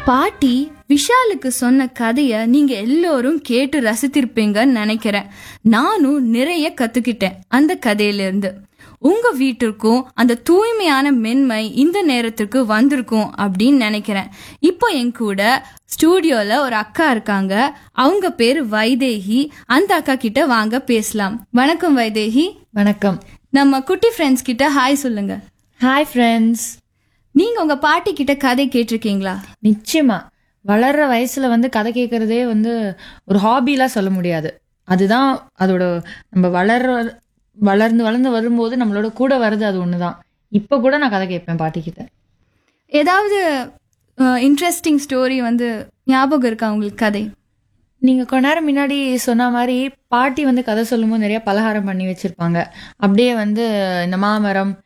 பாட்டி விஷாலுக்கு சொன்ன கதைய நீங்க எல்லோரும் கேட்டு ரசித்திருப்பீங்கன்னு நினைக்கிறேன் நானும் நிறைய கத்துக்கிட்டேன் அந்த கதையிலிருந்து உங்க வீட்டிற்கும் அந்த தூய்மையான மென்மை இந்த நேரத்துக்கு வந்திருக்கும் அப்படின்னு நினைக்கிறேன் இப்போ என் கூட ஸ்டூடியோல ஒரு அக்கா இருக்காங்க அவங்க பேரு வைதேகி அந்த அக்கா கிட்ட வாங்க பேசலாம் வணக்கம் வைதேகி வணக்கம் நம்ம குட்டி ஃப்ரெண்ட்ஸ் கிட்ட ஹாய் சொல்லுங்க ஹாய் ஃப்ரெண்ட்ஸ் நீங்க உங்க பாட்டி கிட்ட கதை கேட்டிருக்கீங்களா நிச்சயமா வளர்ற வயசுல வந்து கதை கேட்கறதே வந்து ஒரு ஹாபிலாம் சொல்ல முடியாது அதுதான் அதோட நம்ம வளர்ற வளர்ந்து வளர்ந்து வரும்போது நம்மளோட கூட வர்றது அது ஒண்ணுதான் இப்போ கூட நான் கதை கேட்பேன் பாட்டி கிட்ட ஏதாவது இன்ட்ரெஸ்டிங் ஸ்டோரி வந்து ஞாபகம் இருக்கா உங்களுக்கு கதை நீங்க கொஞ்ச நேரம் முன்னாடி சொன்ன மாதிரி பாட்டி வந்து கதை சொல்லும்போது நிறைய பலகாரம் பண்ணி வச்சிருப்பாங்க அப்படியே வந்து இந்த மாமரம்